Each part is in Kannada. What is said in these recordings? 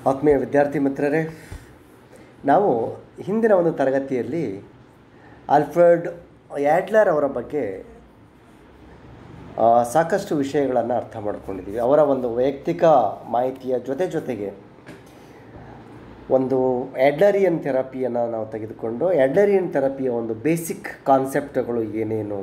ಆತ್ಮೀಯ ವಿದ್ಯಾರ್ಥಿ ಮಿತ್ರರೇ ನಾವು ಹಿಂದಿನ ಒಂದು ತರಗತಿಯಲ್ಲಿ ಆಲ್ಫ್ರೆಡ್ ಯಾಡ್ಲರ್ ಅವರ ಬಗ್ಗೆ ಆ, ಸಾಕಷ್ಟು ವಿಷಯಗಳನ್ನು ಅರ್ಥ ಮಾಡ್ಕೊಂಡಿದ್ದೀವಿ ಅವರ ಒಂದು ವೈಯಕ್ತಿಕ ಮಾಹಿತಿಯ ಜೊತೆ ಜೊತೆಗೆ ಒಂದು ಎಡ್ಲರಿಯನ್ ಥೆರಪಿಯನ್ನು ನಾವು ತೆಗೆದುಕೊಂಡು ಎಡ್ಲರಿಯನ್ ಥೆರಪಿಯ ಒಂದು ಬೇಸಿಕ್ ಕಾನ್ಸೆಪ್ಟ್ಗಳು ಏನೇನು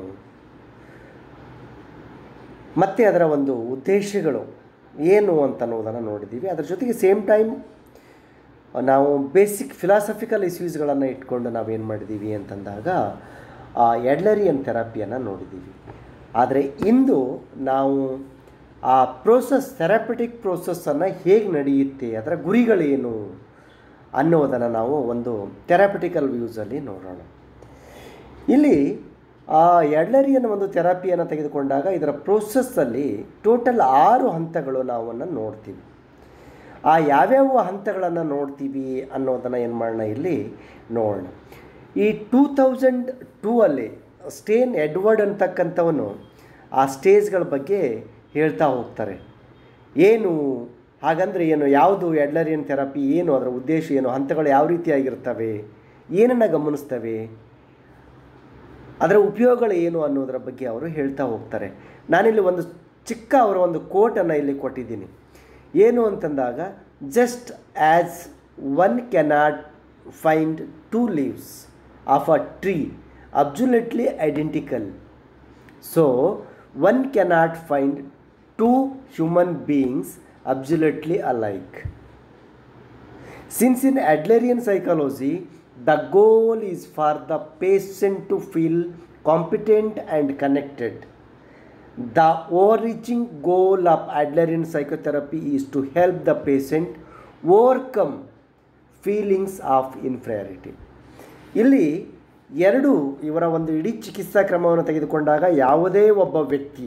ಮತ್ತು ಅದರ ಒಂದು ಉದ್ದೇಶಗಳು ಏನು ಅಂತ ಅನ್ನೋದನ್ನು ನೋಡಿದ್ದೀವಿ ಅದರ ಜೊತೆಗೆ ಸೇಮ್ ಟೈಮ್ ನಾವು ಬೇಸಿಕ್ ಫಿಲಾಸಫಿಕಲ್ ಇಶ್ಯೂಸ್ಗಳನ್ನು ಇಟ್ಕೊಂಡು ನಾವೇನು ಮಾಡಿದ್ದೀವಿ ಅಂತಂದಾಗ ಆ ಎಡ್ಲರಿಯನ್ ಥೆರಪಿಯನ್ನು ನೋಡಿದ್ದೀವಿ ಆದರೆ ಇಂದು ನಾವು ಆ ಪ್ರೋಸೆಸ್ ಥೆರಪಿಟಿಕ್ ಪ್ರೋಸೆಸ್ಸನ್ನು ಹೇಗೆ ನಡೆಯುತ್ತೆ ಅದರ ಗುರಿಗಳೇನು ಅನ್ನೋದನ್ನು ನಾವು ಒಂದು ಥೆರಪಿಟಿಕಲ್ ವ್ಯೂಸಲ್ಲಿ ನೋಡೋಣ ಇಲ್ಲಿ ಆ ಎಡ್ಲರಿಯನ್ ಒಂದು ಥೆರಪಿಯನ್ನು ತೆಗೆದುಕೊಂಡಾಗ ಇದರ ಪ್ರೋಸೆಸ್ಸಲ್ಲಿ ಟೋಟಲ್ ಆರು ಹಂತಗಳು ನಾವನ್ನು ನೋಡ್ತೀವಿ ಆ ಯಾವ್ಯಾವ ಹಂತಗಳನ್ನು ನೋಡ್ತೀವಿ ಅನ್ನೋದನ್ನು ಏನು ಮಾಡೋಣ ಇಲ್ಲಿ ನೋಡೋಣ ಈ ಟೂ ತೌಸಂಡ್ ಟೂ ಅಲ್ಲಿ ಸ್ಟೇನ್ ಎಡ್ವರ್ಡ್ ಅಂತಕ್ಕಂಥವನು ಆ ಸ್ಟೇಜ್ಗಳ ಬಗ್ಗೆ ಹೇಳ್ತಾ ಹೋಗ್ತಾರೆ ಏನು ಹಾಗಂದ್ರೆ ಏನು ಯಾವುದು ಎಡ್ಲರಿಯನ್ ಥೆರಪಿ ಏನು ಅದರ ಉದ್ದೇಶ ಏನು ಹಂತಗಳು ಯಾವ ರೀತಿಯಾಗಿರ್ತವೆ ಏನನ್ನು ಗಮನಿಸ್ತವೆ ಅದರ ಉಪಯೋಗಗಳು ಏನು ಅನ್ನೋದರ ಬಗ್ಗೆ ಅವರು ಹೇಳ್ತಾ ಹೋಗ್ತಾರೆ ನಾನಿಲ್ಲಿ ಒಂದು ಚಿಕ್ಕ ಅವರ ಒಂದು ಕೋಟನ್ನು ಇಲ್ಲಿ ಕೊಟ್ಟಿದ್ದೀನಿ ಏನು ಅಂತಂದಾಗ just as one cannot find two leaves of a tree absolutely identical so one cannot find two human beings absolutely alike Since in Adlerian psychology, the goal is for the patient to feel competent and connected. The overreaching goal of Adlerian psychotherapy is to help the patient overcome feelings of inferiority. ಇಲ್ಲಿ ಎರಡು ಇವರ ಒಂದು ಇಡೀ ಚಿಕಿತ್ಸಾ ಕ್ರಮವನ್ನು ತೆಗೆದುಕೊಂಡಾಗ ಯಾವುದೇ ಒಬ್ಬ ವ್ಯಕ್ತಿ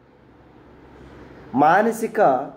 ಮಾನಸಿಕ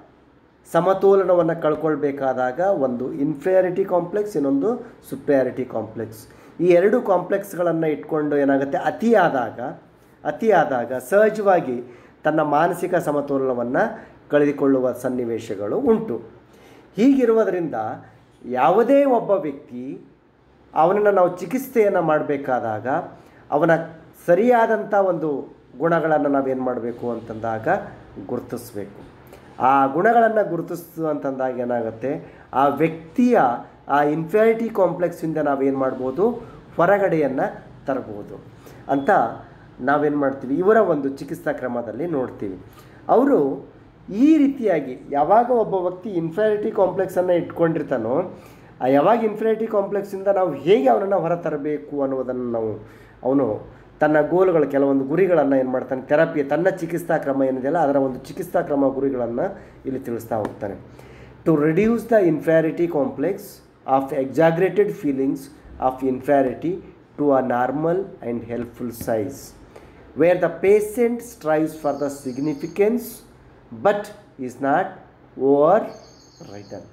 ಸಮತೋಲನವನ್ನು ಕಳ್ಕೊಳ್ಬೇಕಾದಾಗ ಒಂದು ಇನ್ಫಿಯಾರಿಟಿ ಕಾಂಪ್ಲೆಕ್ಸ್ ಇನ್ನೊಂದು ಸುಪ್ರಿಯಾರಿಟಿ ಕಾಂಪ್ಲೆಕ್ಸ್ ಈ ಎರಡು ಕಾಂಪ್ಲೆಕ್ಸ್ಗಳನ್ನು ಇಟ್ಕೊಂಡು ಏನಾಗುತ್ತೆ ಅತಿಯಾದಾಗ ಅತಿಯಾದಾಗ ಸಹಜವಾಗಿ ತನ್ನ ಮಾನಸಿಕ ಸಮತೋಲನವನ್ನು ಕಳೆದುಕೊಳ್ಳುವ ಸನ್ನಿವೇಶಗಳು ಉಂಟು ಹೀಗಿರುವುದರಿಂದ ಯಾವುದೇ ಒಬ್ಬ ವ್ಯಕ್ತಿ ಅವನನ್ನು ನಾವು ಚಿಕಿತ್ಸೆಯನ್ನು ಮಾಡಬೇಕಾದಾಗ ಅವನ ಸರಿಯಾದಂಥ ಒಂದು ಗುಣಗಳನ್ನು ನಾವೇನು ಮಾಡಬೇಕು ಅಂತಂದಾಗ ಗುರುತಿಸ್ಬೇಕು ಆ ಗುಣಗಳನ್ನು ಗುರುತಿಸು ಅಂತಂದಾಗ ಏನಾಗುತ್ತೆ ಆ ವ್ಯಕ್ತಿಯ ಆ ಇನ್ಫ್ಯಾರಿಟಿ ಕಾಂಪ್ಲೆಕ್ಸಿಂದ ನಾವೇನು ಮಾಡ್ಬೋದು ಹೊರಗಡೆಯನ್ನು ತರ್ಬೋದು ಅಂತ ನಾವೇನು ಮಾಡ್ತೀವಿ ಇವರ ಒಂದು ಚಿಕಿತ್ಸಾ ಕ್ರಮದಲ್ಲಿ ನೋಡ್ತೀವಿ ಅವರು ಈ ರೀತಿಯಾಗಿ ಯಾವಾಗ ಒಬ್ಬ ವ್ಯಕ್ತಿ ಇನ್ಫ್ಯಾರಿಟಿ ಕಾಂಪ್ಲೆಕ್ಸನ್ನು ಇಟ್ಕೊಂಡಿರ್ತಾನೋ ಆ ಯಾವಾಗ ಇನ್ಫ್ಯಾರಿಟಿ ಕಾಂಪ್ಲೆಕ್ಸಿಂದ ನಾವು ಹೇಗೆ ಅವನನ್ನು ಹೊರ ತರಬೇಕು ಅನ್ನೋದನ್ನು ನಾವು ಅವನು ತನ್ನ ಗೋಲ್ಗಳು ಕೆಲವೊಂದು ಗುರಿಗಳನ್ನು ಏನು ಮಾಡ್ತಾನೆ ಥೆರಪಿ ತನ್ನ ಚಿಕಿತ್ಸಾ ಕ್ರಮ ಏನಿದೆಯಲ್ಲ ಅದರ ಒಂದು ಚಿಕಿತ್ಸಾ ಕ್ರಮ ಗುರಿಗಳನ್ನು ಇಲ್ಲಿ ತಿಳಿಸ್ತಾ ಹೋಗ್ತಾನೆ to reduce the inferiority complex of exaggerated feelings of inferiority to a normal and helpful size where the patient strives for the significance but is not over written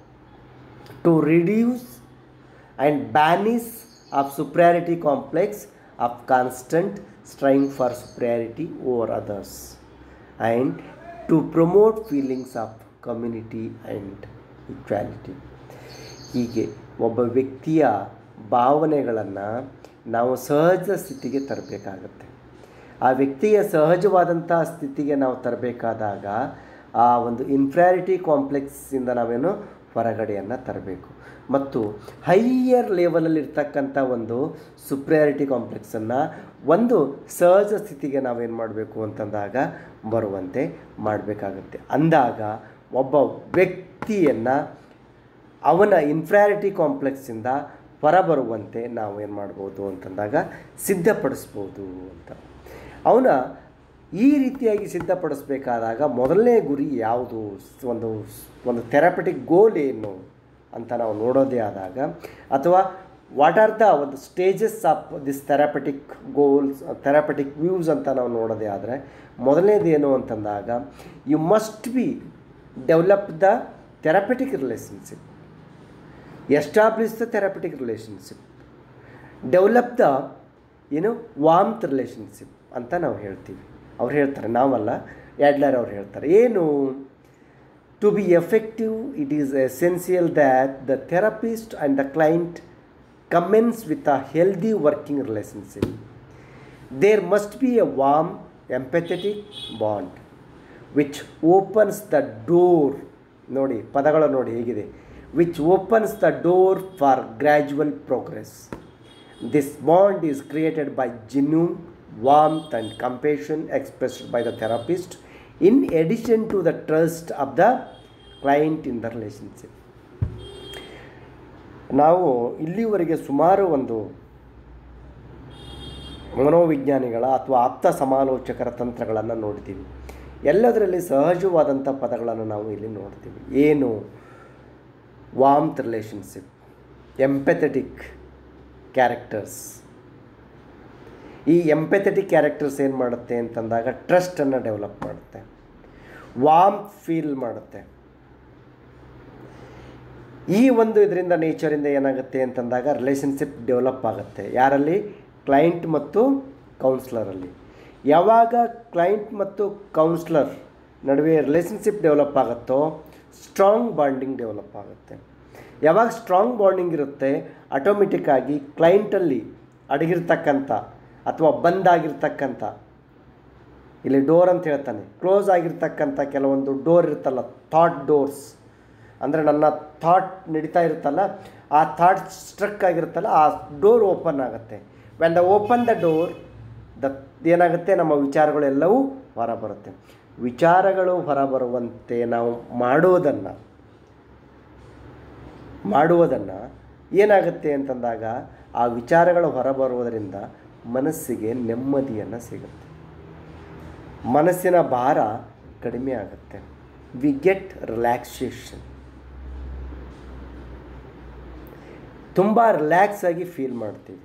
to reduce and banish of superiority complex of constant striving for superiority over others and to promote feelings of community and equality ಹೀಗೆ ಒಬ್ಬ ವ್ಯಕ್ತಿಯ ಭಾವನೆಗಳನ್ನು ನಾವು ಸಹಜ ಸ್ಥಿತಿಗೆ ತರಬೇಕಾಗತ್ತೆ ಆ ವ್ಯಕ್ತಿಯ ಸಹಜವಾದಂಥ ಸ್ಥಿತಿಗೆ ನಾವು ತರಬೇಕಾದಾಗ ಆ ಒಂದು ಇನ್ಫ್ಯಾರಿಟಿ ಕಾಂಪ್ಲೆಕ್ಸಿಂದ ನಾವೇನು ಹೊರಗಡೆಯನ್ನು ತರಬೇಕು ಮತ್ತು ಹೈಯರ್ ಲೆವೆಲಲ್ಲಿ ಇರ್ತಕ್ಕಂಥ ಒಂದು ಸುಪ್ರಿಯಾರಿಟಿ ಕಾಂಪ್ಲೆಕ್ಸನ್ನು ಒಂದು ಸಹಜ ಸ್ಥಿತಿಗೆ ನಾವೇನು ಮಾಡಬೇಕು ಅಂತಂದಾಗ ಬರುವಂತೆ ಮಾಡಬೇಕಾಗುತ್ತೆ ಅಂದಾಗ ಒಬ್ಬ ವ್ಯಕ್ತಿಯನ್ನು ಅವನ ಇನ್ಫ್ರಾರಿಟಿ ಕಾಂಪ್ಲೆಕ್ಸಿಂದ ಹೊರಬರುವಂತೆ ನಾವು ಏನು ಮಾಡ್ಬೋದು ಅಂತಂದಾಗ ಸಿದ್ಧಪಡಿಸ್ಬೋದು ಅಂತ ಅವನ ಈ ರೀತಿಯಾಗಿ ಸಿದ್ಧಪಡಿಸ್ಬೇಕಾದಾಗ ಮೊದಲನೇ ಗುರಿ ಯಾವುದು ಒಂದು ಒಂದು ಥೆರಪಟಿಕ್ ಗೋಲ್ ಏನು ಅಂತ ನಾವು ನೋಡೋದೇ ಆದಾಗ ಅಥವಾ ವಾಟ್ ಆರ್ ದ ಒಂದು stages of this therapeutic goals therapeutic views ಅಂತ ನಾವು ನೋಡೋದೇ ಆದರೆ ಮೊದಲನೇದು ಏನು ಅಂತಂದಾಗ you must be develop the therapeutic relationship establish the therapeutic relationship develop the ಏನು ವಾಮ್ತ್ ರಿಲೇಷನ್ಶಿಪ್ ಅಂತ ನಾವು ಹೇಳ್ತೀವಿ ಅವ್ರು ಹೇಳ್ತಾರೆ ನಾವಲ್ಲ ಯಾಡ್ಲರ್ ಅವ್ರು ಹೇಳ್ತಾರೆ ಏನು To be effective, it is essential that the therapist and the client commence with a healthy working relationship. There must be a warm, empathetic bond which opens the door. ನೋಡಿ ಪದಗಳು ನೋಡಿ ಹೇಗಿದೆ which opens the door for gradual progress this bond is created by genuine warmth and compassion expressed by the therapist in addition to the trust of the client in the relationship ನಾವು ಇಲ್ಲಿವರೆಗೆ ಸುಮಾರು ಒಂದು ಮನೋವಿಜ್ಞಾನಿಗಳ ಅಥವಾ ಆಪ್ತ ಸಮಾಲೋಚಕರ ತಂತ್ರಗಳನ್ನು ನೋಡ್ತೀವಿ ಎಲ್ಲದರಲ್ಲಿ ಸಹಜವಾದಂಥ ಪದಗಳನ್ನು ನಾವು ಇಲ್ಲಿ ನೋಡ್ತೀವಿ ಏನು ವಾಮ್ತ್ ರಿಲೇಷನ್ಶಿಪ್ ಎಂಪೆಥೆಟಿಕ್ ಕ್ಯಾರೆಕ್ಟರ್ಸ್ ಈ ಎಂಪೆಥೆಟಿಕ್ ಕ್ಯಾರೆಕ್ಟರ್ಸ್ ಏನು ಮಾಡುತ್ತೆ ಅಂತಂದಾಗ ಟ್ರಸ್ಟನ್ನು ಡೆವಲಪ್ ಮಾಡುತ್ತೆ ವಾಮ್ ಫೀಲ್ ಮಾಡುತ್ತೆ ಈ ಒಂದು ಇದರಿಂದ ನೇಚರಿಂದ ಏನಾಗುತ್ತೆ ಅಂತಂದಾಗ ರಿಲೇಷನ್ಶಿಪ್ ಡೆವಲಪ್ ಆಗುತ್ತೆ ಯಾರಲ್ಲಿ ಕ್ಲೈಂಟ್ ಮತ್ತು ಕೌನ್ಸ್ಲರಲ್ಲಿ ಯಾವಾಗ ಕ್ಲೈಂಟ್ ಮತ್ತು ಕೌನ್ಸ್ಲರ್ ನಡುವೆ ರಿಲೇಷನ್ಶಿಪ್ ಡೆವಲಪ್ ಆಗುತ್ತೋ ಸ್ಟ್ರಾಂಗ್ ಬಾಂಡಿಂಗ್ ಡೆವಲಪ್ ಆಗುತ್ತೆ ಯಾವಾಗ ಸ್ಟ್ರಾಂಗ್ ಬಾಂಡಿಂಗ್ ಇರುತ್ತೆ ಆಟೋಮೆಟಿಕ್ಕಾಗಿ ಕ್ಲೈಂಟಲ್ಲಿ ಅಡಗಿರ್ತಕ್ಕಂಥ ಅಥವಾ ಬಂದಾಗಿರ್ತಕ್ಕಂಥ ಇಲ್ಲಿ ಡೋರ್ ಅಂತ ಹೇಳ್ತಾನೆ ಕ್ಲೋಸ್ ಆಗಿರ್ತಕ್ಕಂಥ ಕೆಲವೊಂದು ಡೋರ್ ಇರುತ್ತಲ್ಲ ಥಾಟ್ ಡೋರ್ಸ್ ಅಂದರೆ ನನ್ನ ಥಾಟ್ ನಡೀತಾ ಇರುತ್ತಲ್ಲ ಆ ಥಾಟ್ ಸ್ಟ್ರಕ್ ಆಗಿರುತ್ತಲ್ಲ ಆ ಡೋರ್ ಓಪನ್ ಆಗುತ್ತೆ when the open the door the ಏನಾಗುತ್ತೆ ನಮ್ಮ ವಿಚಾರಗಳೆಲ್ಲವೂ ಹೊರಬರುತ್ತೆ ವಿಚಾರಗಳು ಹೊರಬರುವಂತೆ ನಾವು ಮಾಡೋದನ್ನು ಮಾಡುವುದನ್ನು ಏನಾಗುತ್ತೆ ಅಂತಂದಾಗ ಆ ವಿಚಾರಗಳು ಹೊರಬರುವುದರಿಂದ ಮನಸ್ಸಿಗೆ ನೆಮ್ಮದಿಯನ್ನು ಸಿಗುತ್ತೆ ಮನಸ್ಸಿನ ಭಾರ ಕಡಿಮೆ ಆಗುತ್ತೆ ವಿ ಗೆಟ್ ರಿಲ್ಯಾಕ್ಸೇಷನ್ ತುಂಬ ರಿಲ್ಯಾಕ್ಸ್ ಆಗಿ ಫೀಲ್ ಮಾಡ್ತೀವಿ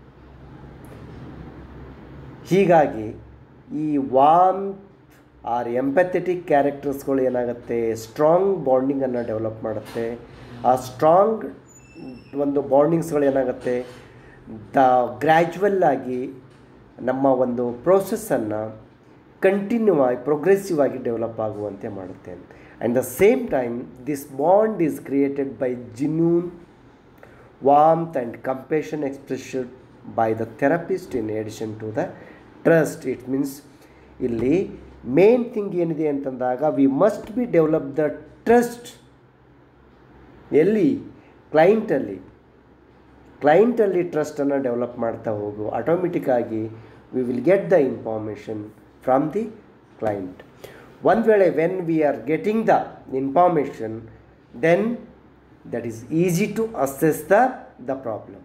ಹೀಗಾಗಿ ಈ ವಾಮ್ ಆರ್ ಎಂಪಥೆಟಿಕ್ ಕ್ಯಾರೆಕ್ಟರ್ಸ್ಗಳು ಏನಾಗುತ್ತೆ ಸ್ಟ್ರಾಂಗ್ ಬಾಂಡಿಂಗನ್ನು ಡೆವಲಪ್ ಮಾಡುತ್ತೆ ಆ ಸ್ಟ್ರಾಂಗ್ ಒಂದು ಬಾಂಡಿಂಗ್ಸ್ಗಳು ಏನಾಗುತ್ತೆ ದ ಗ್ರ್ಯಾಜುವಲ್ ಆಗಿ ನಮ್ಮ ಒಂದು ಪ್ರೋಸೆಸ್ಸನ್ನು ಕಂಟಿನ್ಯೂ ಆಗಿ ಪ್ರೋಗ್ರೆಸಿವ್ ಆಗಿ ಡೆವಲಪ್ ಆಗುವಂತೆ ಮಾಡುತ್ತೆ and the same time this bond is created by genuine warmth and compassion expression by the therapist in addition to the trust it means ಇಲ್ಲಿ ಮೇನ್ ಥಿಂಗ್ ಏನಿದೆ ಅಂತಂದಾಗ we must be develop the trust ಎಲ್ಲಿ ಕ್ಲೈಂಟಲ್ಲಿ ಕ್ಲೈಂಟಲ್ಲಿ ಟ್ರಸ್ಟನ್ನು ಡೆವಲಪ್ ಮಾಡ್ತಾ ಹೋಗು ಆಟೋಮೆಟಿಕ್ಕಾಗಿ we will get the information from the client ಒಂದು ವೇಳೆ when we are getting the information then that is easy to assess the the problem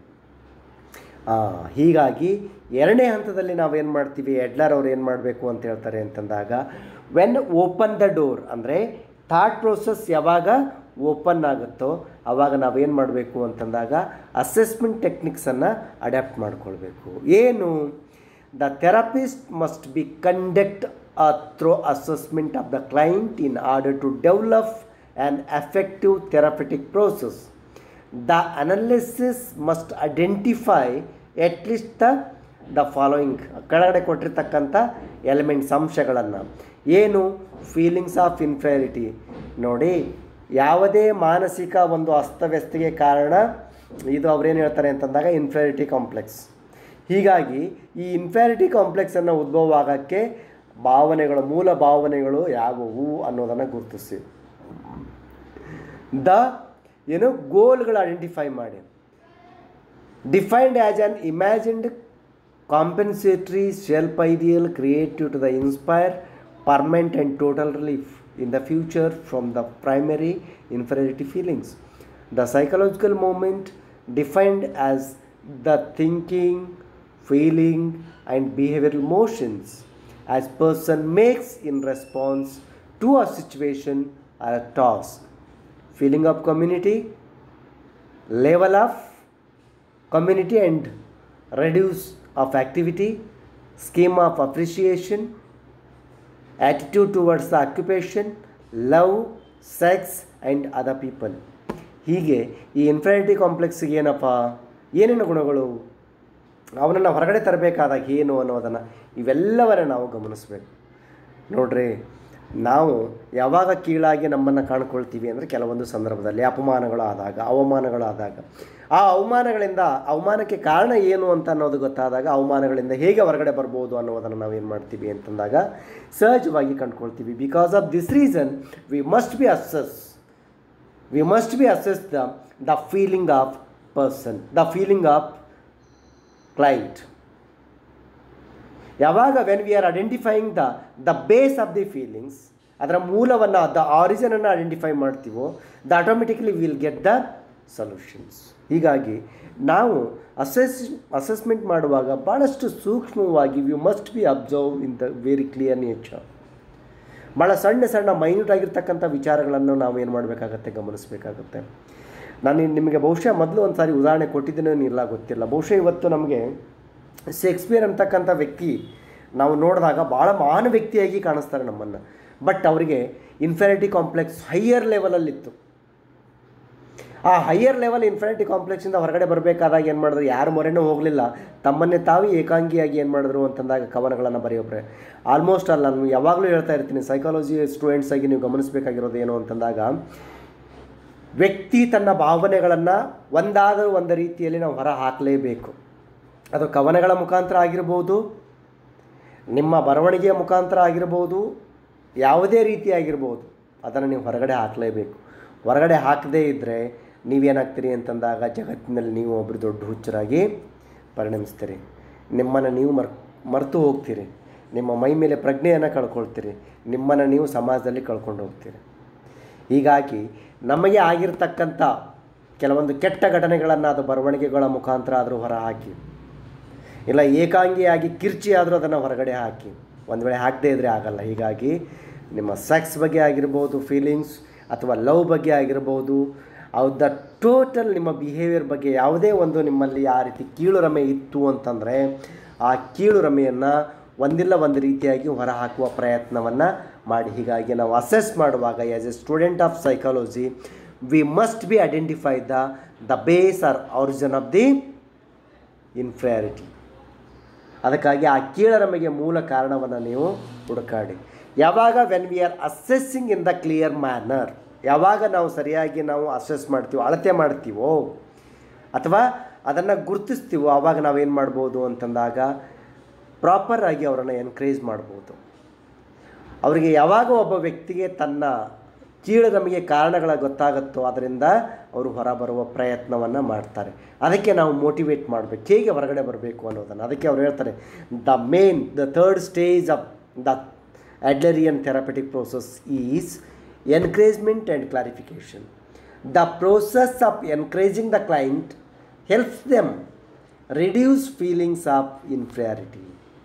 ಹೀಗಾಗಿ ಎರಡನೇ ಹಂತದಲ್ಲಿ ನಾವೇನು ಮಾಡ್ತೀವಿ ಎಡ್ಲರ್ ಅವ್ರು ಏನು ಮಾಡಬೇಕು ಅಂತ ಹೇಳ್ತಾರೆ ಅಂತಂದಾಗ ವೆನ್ ಓಪನ್ ದ ಡೋರ್ ಅಂದರೆ ಥಾಟ್ ಪ್ರೋಸೆಸ್ ಯಾವಾಗ ಓಪನ್ ಆಗುತ್ತೋ ಆವಾಗ ನಾವೇನು ಮಾಡಬೇಕು ಅಂತಂದಾಗ ಅಸೆಸ್ಮೆಂಟ್ ಟೆಕ್ನಿಕ್ಸನ್ನು ಅಡ್ಯಾಪ್ಟ್ ಮಾಡ್ಕೊಳ್ಬೇಕು ಏನು the therapist must be conduct a thorough assessment of the client in order to develop an effective therapeutic process the analysis must identify at least the the following ಕೆಳಗಡೆ ಕೊಟ್ಟಿರ್ತಕ್ಕಂಥ ಎಲಿಮೆಂಟ್ಸ್ ಅಂಶಗಳನ್ನು ಏನು ಫೀಲಿಂಗ್ಸ್ ಆಫ್ ಇನ್ಫೆರಿಟಿ ನೋಡಿ ಯಾವುದೇ ಮಾನಸಿಕ ಒಂದು ಅಸ್ತವ್ಯಸ್ತಿಗೆ ಕಾರಣ ಇದು ಅವ್ರೇನು ಹೇಳ್ತಾರೆ ಅಂತಂದಾಗ ಇನ್ಫೆರಿಟಿ ಕಾಂಪ್ಲೆಕ್ಸ್ ಹೀಗಾಗಿ ಈ ಇನ್ಫೆರಿಟಿ ಕಾಂಪ್ಲೆಕ್ಸನ್ನು ಉದ್ಭವ ಆಗೋಕ್ಕೆ ಭಾವನೆಗಳು ಮೂಲ ಭಾವನೆಗಳು ಯಾವುವು ಅನ್ನೋದನ್ನು ಗುರುತಿಸಿ ದ ಏನು ಗೋಲ್ಗಳು ಐಡೆಂಟಿಫೈ ಮಾಡಿ defined as an imagined compensatory self ideal creative to the inspire permanent and total relief in the future from the primary inferiority feelings. The psychological moment defined as the thinking, feeling and behavioral motions as person makes in response to a situation or a task. Feeling of community, level of community and reduce of activity, scheme of appreciation, attitude towards the occupation, love, sex and other people. ಹೀಗೆ ಈ ಇನ್ಫ್ಯಾರಿಟಿ ಕಾಂಪ್ಲೆಕ್ಸ್ಗೆ ಏನಪ್ಪ ಏನೇನು ಗುಣಗಳು ಅವನನ್ನು ಹೊರಗಡೆ ತರಬೇಕಾದಾಗ ಏನು ಅನ್ನೋದನ್ನು ಇವೆಲ್ಲವನ್ನ ನಾವು ಗಮನಿಸಬೇಕು ನೋಡ್ರಿ ನಾವು ಯಾವಾಗ ಕೀಳಾಗಿ ನಮ್ಮನ್ನು ಕಾಣ್ಕೊಳ್ತೀವಿ ಅಂದರೆ ಕೆಲವೊಂದು ಸಂದರ್ಭದಲ್ಲಿ ಅಪಮಾನಗಳು ಆದಾಗ ಅವಮಾನಗಳಾದಾಗ ಆ ಅವಮಾನಗಳಿಂದ ಅವಮಾನಕ್ಕೆ ಕಾರಣ ಏನು ಅಂತ ಅನ್ನೋದು ಗೊತ್ತಾದಾಗ ಅವಮಾನಗಳಿಂದ ಹೇಗೆ ಹೊರಗಡೆ ಬರ್ಬೋದು ಅನ್ನೋದನ್ನು ನಾವು ಏನು ಮಾಡ್ತೀವಿ ಅಂತಂದಾಗ ಸಹಜವಾಗಿ ಕಂಡುಕೊಳ್ತೀವಿ because of this reason we must be assess we must be assess the the feeling of person the feeling of client ಯಾವಾಗ when we are identifying the the base of the feelings ಅದರ ಮೂಲವನ್ನು ದ ಆರಿಜಿನನ್ನು ಐಡೆಂಟಿಫೈ ಮಾಡ್ತೀವೋ the automatically will get the solutions ಹೀಗಾಗಿ ನಾವು ಅಸೆಸ್ ಅಸೆಸ್ಮೆಂಟ್ ಮಾಡುವಾಗ ಭಾಳಷ್ಟು ಸೂಕ್ಷ್ಮವಾಗಿ we must be observe in the very clear nature ಭಾಳ ಸಣ್ಣ ಸಣ್ಣ ಮೈನ್ಯೂಟ್ ಆಗಿರ್ತಕ್ಕಂಥ ವಿಚಾರಗಳನ್ನು ನಾವು ಏನು ಮಾಡಬೇಕಾಗತ್ತೆ ಗಮನಿಸಬೇಕಾಗುತ್ತೆ ನಾನು ನಿಮಗೆ ಬಹುಶಃ ಮೊದಲು ಒಂದು ಸಾರಿ ಉದಾಹರಣೆ ಕೊಟ್ಟಿದ್ದೇನೋ ಇಲ್ಲ ಗೊತ್ತಿಲ್ಲ ಬಹುಶಃ ಇವತ್ತು ನಮಗೆ ಶೇಕ್ಸ್ಪಿಯರ್ ಅಂತಕ್ಕಂಥ ವ್ಯಕ್ತಿ ನಾವು ನೋಡಿದಾಗ ಭಾಳ ಮಹಾನ್ ವ್ಯಕ್ತಿಯಾಗಿ ಕಾಣಿಸ್ತಾರೆ ನಮ್ಮನ್ನು ಬಟ್ ಅವರಿಗೆ ಇನ್ಫೆರಿಟಿ ಕಾಂಪ್ಲೆಕ್ಸ್ ಹೈಯರ್ ಲೆವೆಲಲ್ಲಿತ್ತು ಆ ಹೈಯರ್ ಲೆವೆಲ್ ಇನ್ಫಿನಿಟಿ ಕಾಂಪ್ಲೆಕ್ಸಿಂದ ಹೊರಗಡೆ ಬರಬೇಕಾದಾಗ ಏನು ಮಾಡಿದ್ರು ಯಾರು ಮೊರೆನೂ ಹೋಗಲಿಲ್ಲ ತಮ್ಮನ್ನೇ ತಾವೇ ಏಕಾಂಗಿಯಾಗಿ ಏನು ಮಾಡಿದ್ರು ಅಂತಂದಾಗ ಕವನಗಳನ್ನು ಬರೆಯೋಬ್ರೆ ಆಲ್ಮೋಸ್ಟ್ ಅಲ್ಲ ನಾನು ಯಾವಾಗಲೂ ಹೇಳ್ತಾ ಇರ್ತೀನಿ ಸೈಕಾಲಜಿ ಸ್ಟೂಡೆಂಟ್ಸ್ ಆಗಿ ನೀವು ಗಮನಿಸಬೇಕಾಗಿರೋದು ಏನು ಅಂತಂದಾಗ ವ್ಯಕ್ತಿ ತನ್ನ ಭಾವನೆಗಳನ್ನು ಒಂದಾದರೂ ಒಂದು ರೀತಿಯಲ್ಲಿ ನಾವು ಹೊರ ಹಾಕಲೇಬೇಕು ಅದು ಕವನಗಳ ಮುಖಾಂತರ ಆಗಿರ್ಬೋದು ನಿಮ್ಮ ಬರವಣಿಗೆಯ ಮುಖಾಂತರ ಆಗಿರ್ಬೋದು ಯಾವುದೇ ರೀತಿ ಆಗಿರ್ಬೋದು ಅದನ್ನು ನೀವು ಹೊರಗಡೆ ಹಾಕಲೇಬೇಕು ಹೊರಗಡೆ ಹಾಕದೇ ಇದ್ದರೆ ನೀವೇನಾಗ್ತೀರಿ ಅಂತಂದಾಗ ಜಗತ್ತಿನಲ್ಲಿ ನೀವು ಒಬ್ಬರು ದೊಡ್ಡ ಹುಚ್ಚರಾಗಿ ಪರಿಣಮಿಸ್ತೀರಿ ನಿಮ್ಮನ್ನು ನೀವು ಮರ್ ಮರೆತು ಹೋಗ್ತೀರಿ ನಿಮ್ಮ ಮೈ ಮೇಲೆ ಪ್ರಜ್ಞೆಯನ್ನು ಕಳ್ಕೊಳ್ತೀರಿ ನಿಮ್ಮನ್ನು ನೀವು ಸಮಾಜದಲ್ಲಿ ಕಳ್ಕೊಂಡು ಹೋಗ್ತೀರಿ ಹೀಗಾಗಿ ನಮಗೆ ಆಗಿರ್ತಕ್ಕಂಥ ಕೆಲವೊಂದು ಕೆಟ್ಟ ಘಟನೆಗಳನ್ನು ಅದು ಬರವಣಿಗೆಗಳ ಮುಖಾಂತರ ಆದರೂ ಹೊರ ಹಾಕಿ ಇಲ್ಲ ಏಕಾಂಗಿಯಾಗಿ ಕಿರ್ಚಿ ಆದರೂ ಅದನ್ನು ಹೊರಗಡೆ ಹಾಕಿ ಒಂದು ವೇಳೆ ಹಾಕದೇ ಇದ್ದರೆ ಆಗಲ್ಲ ಹೀಗಾಗಿ ನಿಮ್ಮ ಸೆಕ್ಸ್ ಬಗ್ಗೆ ಆಗಿರ್ಬೋದು ಫೀಲಿಂಗ್ಸ್ ಅಥವಾ ಲವ್ ಬಗ್ಗೆ ಆಗಿರ್ಬೋದು ಅವು ದ ಟೋಟಲ್ ನಿಮ್ಮ ಬಿಹೇವಿಯರ್ ಬಗ್ಗೆ ಯಾವುದೇ ಒಂದು ನಿಮ್ಮಲ್ಲಿ ಆ ರೀತಿ ಕೀಳು ರಮೆ ಇತ್ತು ಅಂತಂದರೆ ಆ ಕೀಳು ರಮೆಯನ್ನು ಒಂದಿಲ್ಲ ಒಂದು ರೀತಿಯಾಗಿ ಹೊರಹಾಕುವ ಪ್ರಯತ್ನವನ್ನು ಮಾಡಿ ಹೀಗಾಗಿ ನಾವು ಅಸೆಸ್ ಮಾಡುವಾಗ as a student of psychology we must be identify the the base or origin of the inferiority ಅದಕ್ಕಾಗಿ ಆ ಕೀಳರಮೆಗೆ ಮೂಲ ಕಾರಣವನ್ನು ನೀವು ಹುಡುಕಾಡಿ ಯಾವಾಗ when we are assessing in the clear manner ಯಾವಾಗ ನಾವು ಸರಿಯಾಗಿ ನಾವು ಅಸೆಸ್ ಮಾಡ್ತೀವೋ ಅಳತೆ ಮಾಡ್ತೀವೋ ಅಥವಾ ಅದನ್ನು ಗುರುತಿಸ್ತೀವೋ ಆವಾಗ ನಾವೇನು ಮಾಡ್ಬೋದು ಅಂತಂದಾಗ ಪ್ರಾಪರ್ ಆಗಿ ಅವರನ್ನು ಎನ್ಕರೇಜ್ ಮಾಡ್ಬೋದು ಅವರಿಗೆ ಯಾವಾಗ ಒಬ್ಬ ವ್ಯಕ್ತಿಗೆ ತನ್ನ ಕೀಳು ನಮಗೆ ಕಾರಣಗಳ ಗೊತ್ತಾಗುತ್ತೋ ಅದರಿಂದ ಅವರು ಹೊರಬರುವ ಪ್ರಯತ್ನವನ್ನು ಮಾಡ್ತಾರೆ ಅದಕ್ಕೆ ನಾವು ಮೋಟಿವೇಟ್ ಮಾಡಬೇಕು ಹೇಗೆ ಹೊರಗಡೆ ಬರಬೇಕು ಅನ್ನೋದನ್ನು ಅದಕ್ಕೆ ಅವ್ರು ಹೇಳ್ತಾರೆ the main the third stage of the Adlerian therapeutic process is encouragement and clarification the process of encouraging the client helps them reduce feelings of inferiority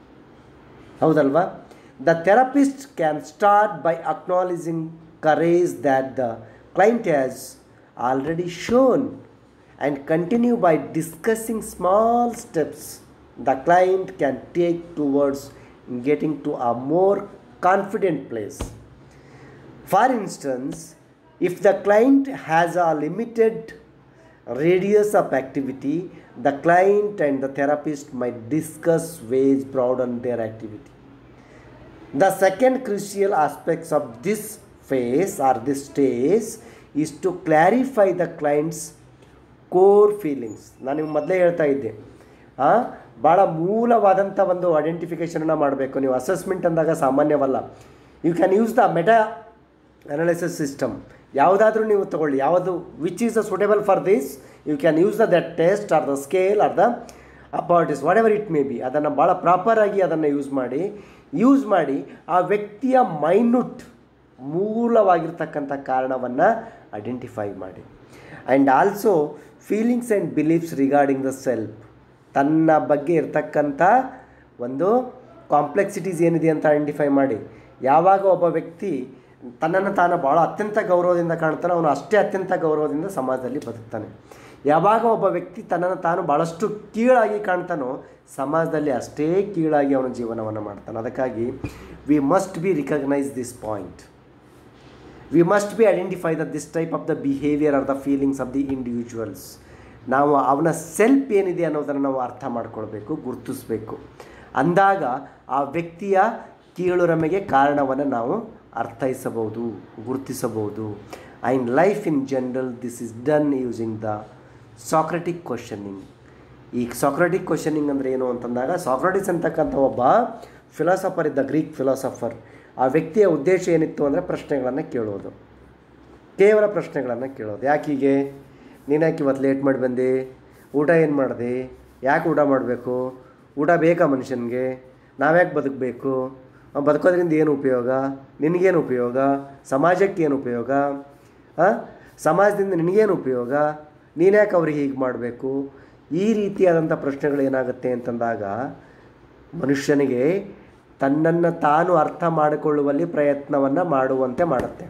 ಹೌದಲ್ವಾ the therapist can start by acknowledging courage that the client has already shown and continue by discussing small steps the client can take towards getting to a more confident place For instance, if the client has a limited radius of activity, the client and the therapist might discuss ways broaden their activity. The second crucial aspects of this phase or this stage is to clarify the client's core feelings ನಾನು ನಿಮ್ಗೆ ಮೊದಲೇ ಹೇಳ್ತಾ ಇದ್ದೆ ಹಾಂ ಭಾಳ ಮೂಲವಾದಂಥ ಒಂದು ಐಡೆಂಟಿಫಿಕೇಷನನ್ನು ಮಾಡಬೇಕು ನೀವು ಅಸೆಸ್ಮೆಂಟ್ ಅಂದಾಗ ಸಾಮಾನ್ಯವಲ್ಲ you can use the meta analysis system ಯಾವುದಾದ್ರೂ ನೀವು ತಗೊಳ್ಳಿ ಯಾವುದು which is the suitable for this you can use the that test or the scale or the apparatus whatever it may be ಅದನ್ನು ಭಾಳ ಪ್ರಾಪರಾಗಿ ಅದನ್ನು ಯೂಸ್ ಮಾಡಿ ಯೂಸ್ ಮಾಡಿ ಆ ವ್ಯಕ್ತಿಯ ಮೈನ್ಯೂಟ್ ಮೂಲವಾಗಿರ್ತಕ್ಕಂಥ ಕಾರಣವನ್ನು ಐಡೆಂಟಿಫೈ ಮಾಡಿ and also feelings and beliefs regarding the self ತನ್ನ ಬಗ್ಗೆ ಇರ್ತಕ್ಕಂಥ ಒಂದು ಕಾಂಪ್ಲೆಕ್ಸಿಟೀಸ್ ಏನಿದೆ ಅಂತ ಐಡೆಂಟಿಫೈ ಮಾಡಿ ಯಾವಾಗ ಒಬ್ಬ ವ್ಯಕ್ತಿ ತನ್ನನ್ನು ತಾನು ಭಾಳ ಅತ್ಯಂತ ಗೌರವದಿಂದ ಕಾಣ್ತಾನೆ ಅವನು ಅಷ್ಟೇ ಅತ್ಯಂತ ಗೌರವದಿಂದ ಸಮಾಜದಲ್ಲಿ ಬದುಕ್ತಾನೆ ಯಾವಾಗ ಒಬ್ಬ ವ್ಯಕ್ತಿ ತನ್ನನ್ನು ತಾನು ಭಾಳಷ್ಟು ಕೀಳಾಗಿ ಕಾಣ್ತಾನೋ ಸಮಾಜದಲ್ಲಿ ಅಷ್ಟೇ ಕೀಳಾಗಿ ಅವನ ಜೀವನವನ್ನು ಮಾಡ್ತಾನೆ ಅದಕ್ಕಾಗಿ we must be recognise this point we must be identify the this type of the behaviour or the feelings of the individuals ನಾವು ಅವನ ಸೆಲ್ಫ್ ಏನಿದೆ ಅನ್ನೋದನ್ನು ನಾವು ಅರ್ಥ ಮಾಡ್ಕೊಳ್ಬೇಕು ಗುರುತಿಸ್ಬೇಕು ಅಂದಾಗ ಆ ವ್ಯಕ್ತಿಯ ಕೀಳುರಮೆಗೆ ಕಾರಣವನ್ನು ನಾವು ಅರ್ಥೈಸಬಹುದು ಗುರುತಿಸಬಹುದು and life in general this is done using the Socratic questioning ಈ ಸಾಕ್ರೆಟಿಕ್ ಕ್ವಶನಿಂಗ್ ಅಂದರೆ ಏನು ಅಂತಂದಾಗ ಸಾಕ್ರೆಟಿಸ್ ಅಂತಕ್ಕಂಥ ಒಬ್ಬ ಫಿಲಾಸಫರ್ ಇದ್ದ ಗ್ರೀಕ್ ಫಿಲಾಸಫರ್ ಆ ವ್ಯಕ್ತಿಯ ಉದ್ದೇಶ ಏನಿತ್ತು ಅಂದರೆ ಪ್ರಶ್ನೆಗಳನ್ನು ಕೇಳೋದು ಕೇವಲ ಪ್ರಶ್ನೆಗಳನ್ನು ಕೇಳೋದು ಯಾಕೆ ಹೀಗೆ ನೀನು ಯಾಕೆ ಇವತ್ತು ಲೇಟ್ ಮಾಡಿ ಬಂದೆ ಊಟ ಏನು ಮಾಡಿದೆ ಯಾಕೆ ಊಟ ಮಾಡಬೇಕು ಊಟ ಬೇಕಾ ಮನುಷ್ಯನಿಗೆ ನಾವ್ಯಾಕೆ ಬದುಕಬೇಕು ಬದುಕೋದ್ರಿಂದ ಏನು ಉಪಯೋಗ ನಿನಗೇನು ಉಪಯೋಗ ಸಮಾಜಕ್ಕೆ ಏನು ಉಪಯೋಗ ಹಾಂ ಸಮಾಜದಿಂದ ನಿನಗೇನು ಉಪಯೋಗ ನೀನ್ಯಾಕೆ ಅವ್ರಿಗೆ ಹೀಗೆ ಮಾಡಬೇಕು ಈ ರೀತಿಯಾದಂಥ ಪ್ರಶ್ನೆಗಳು ಏನಾಗುತ್ತೆ ಅಂತಂದಾಗ ಮನುಷ್ಯನಿಗೆ ತನ್ನನ್ನು ತಾನು ಅರ್ಥ ಮಾಡಿಕೊಳ್ಳುವಲ್ಲಿ ಪ್ರಯತ್ನವನ್ನು ಮಾಡುವಂತೆ ಮಾಡುತ್ತೆ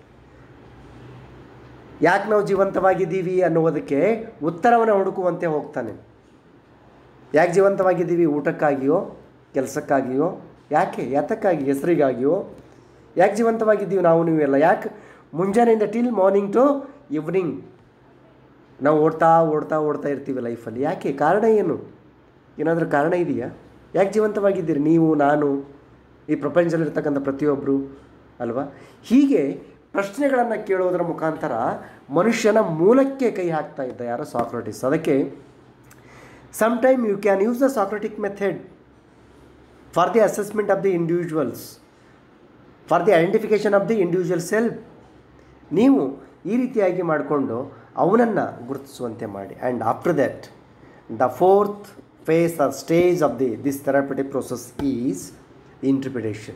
ಯಾಕೆ ನಾವು ಜೀವಂತವಾಗಿದ್ದೀವಿ ಅನ್ನುವುದಕ್ಕೆ ಉತ್ತರವನ್ನು ಹುಡುಕುವಂತೆ ಹೋಗ್ತಾನೆ ಯಾಕೆ ಜೀವಂತವಾಗಿದ್ದೀವಿ ಊಟಕ್ಕಾಗಿಯೋ ಕೆಲಸಕ್ಕಾಗಿಯೋ ಯಾಕೆ ಯಾತಕ್ಕಾಗಿ ಹೆಸರಿಗಾಗಿಯೋ ಯಾಕೆ ಜೀವಂತವಾಗಿದ್ದೀವಿ ನಾವು ನೀವೆಲ್ಲ ಯಾಕೆ ಮುಂಜಾನೆಯಿಂದ ಟಿಲ್ ಮಾರ್ನಿಂಗ್ ಟು ಈವ್ನಿಂಗ್ ನಾವು ಓಡ್ತಾ ಓಡ್ತಾ ಓಡ್ತಾ ಇರ್ತೀವಿ ಲೈಫಲ್ಲಿ ಯಾಕೆ ಕಾರಣ ಏನು ಏನಾದರೂ ಕಾರಣ ಇದೆಯಾ ಯಾಕೆ ಜೀವಂತವಾಗಿದ್ದೀರಿ ನೀವು ನಾನು ಈ ಪ್ರಪಂಚದಲ್ಲಿರ್ತಕ್ಕಂಥ ಪ್ರತಿಯೊಬ್ಬರು ಅಲ್ವಾ ಹೀಗೆ ಪ್ರಶ್ನೆಗಳನ್ನು ಕೇಳೋದರ ಮುಖಾಂತರ ಮನುಷ್ಯನ ಮೂಲಕ್ಕೆ ಕೈ ಹಾಕ್ತಾ ಇದ್ದ ಯಾರೋ ಸಾಕ್ರೆಟಿಸ್ ಅದಕ್ಕೆ sometime you can use the Socratic method for the assessment of the individuals for the identification of the individual self ನೀವು ಈ ರೀತಿಯಾಗಿ ಮಾಡಿಕೊಂಡು ಅವನನ್ನು ಗುರುತಿಸುವಂತೆ ಮಾಡಿ and after that the fourth phase or stage of the this therapeutic process is interpretation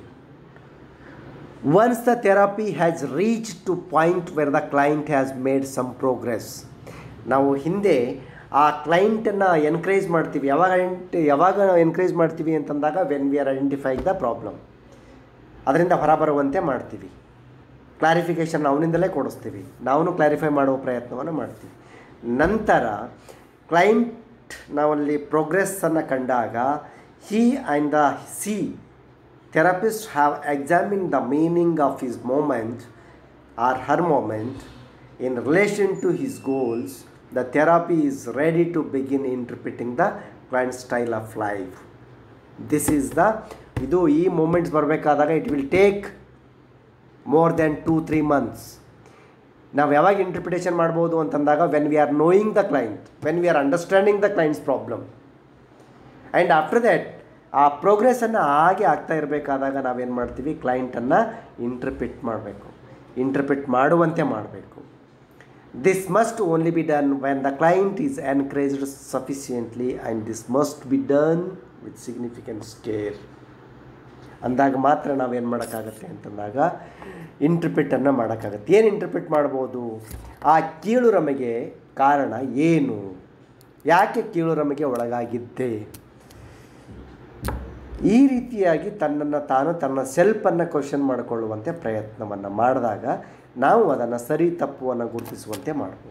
once the therapy has reach to point where the client has made some progress ನಾವು ಹಿಂದೆ ಆ ಕ್ಲೈಂಟನ್ನು ಎನ್ಕರೇಜ್ ಮಾಡ್ತೀವಿ ಯಾವಾಗ ಐಡೆಂಟಿ ಯಾವಾಗ ಎನ್ಕರೇಜ್ ಮಾಡ್ತೀವಿ ಅಂತಂದಾಗ when we are identifying the problem ಅದರಿಂದ ಹೊರಬರುವಂತೆ ಮಾಡ್ತೀವಿ ಕ್ಲಾರಿಫಿಕೇಷನ್ ಅವನಿಂದಲೇ ಕೊಡಿಸ್ತೀವಿ ನಾವು ಕ್ಲಾರಿಫೈ ಮಾಡುವ ಪ್ರಯತ್ನವನ್ನು ಮಾಡ್ತೀವಿ ನಂತರ ಕ್ಲೈಂಟ್ ನಾವಲ್ಲಿ ಪ್ರೋಗ್ರೆಸ್ಸನ್ನು ಕಂಡಾಗ ಹಿ ಆ್ಯಂಡ್ ದ ಸಿ therapist have examine the meaning of his moment or her moment in relation to his goals the therapy is ready to begin interpreting the client style of life this is the ಇದು ಈ ಮೂಮೆಂಟ್ಸ್ ಬರಬೇಕಾದಾಗ it will take more than two three months ನಾವು ಯಾವಾಗ ಇಂಟರ್ಪ್ರಿಟೇಷನ್ ಮಾಡ್ಬೋದು ಅಂತಂದಾಗ when we are knowing the client when we are understanding the client's problem and after that ಆ ಪ್ರೋಗ್ರೆಸ್ಸನ್ನು ಹಾಗೆ ಆಗ್ತಾ ಇರಬೇಕಾದಾಗ ನಾವೇನು ಮಾಡ್ತೀವಿ ಕ್ಲೈಂಟನ್ನು ಇಂಟರ್ಪ್ರಿಟ್ ಮಾಡಬೇಕು ಇಂಟರ್ಪ್ರಿಟ್ ಮಾಡುವಂತೆ ಮಾಡಬೇಕು this must only be done when the client is encouraged sufficiently and this must be done with significant scare ಅಂದಾಗ ಮಾತ್ರ ನಾವೇನು ಮಾಡೋಕ್ಕಾಗತ್ತೆ ಅಂತಂದಾಗ ಇಂಟರ್ಪ್ರಿಟನ್ನು ಮಾಡೋಕ್ಕಾಗತ್ತೆ ಏನು ಇಂಟರ್ಪ್ರಿಟ್ ಮಾಡ್ಬೋದು ಆ ಕೀಳು ರಮೆಗೆ ಕಾರಣ ಏನು ಯಾಕೆ ಕೀಳು ರಮೆಗೆ ಒಳಗಾಗಿದ್ದೆ ಈ ರೀತಿಯಾಗಿ ತನ್ನನ್ನು ತಾನು ತನ್ನ ಸೆಲ್ಫನ್ನು ಕ್ವಶನ್ ಮಾಡಿಕೊಳ್ಳುವಂತೆ ಪ್ರಯತ್ನವನ್ನು ಮಾಡಿದಾಗ ನಾವು ಅದನ್ನು ಸರಿ ತಪ್ಪುವನ್ನು ಗುರುತಿಸುವಂತೆ ಮಾಡ್ಬೋದು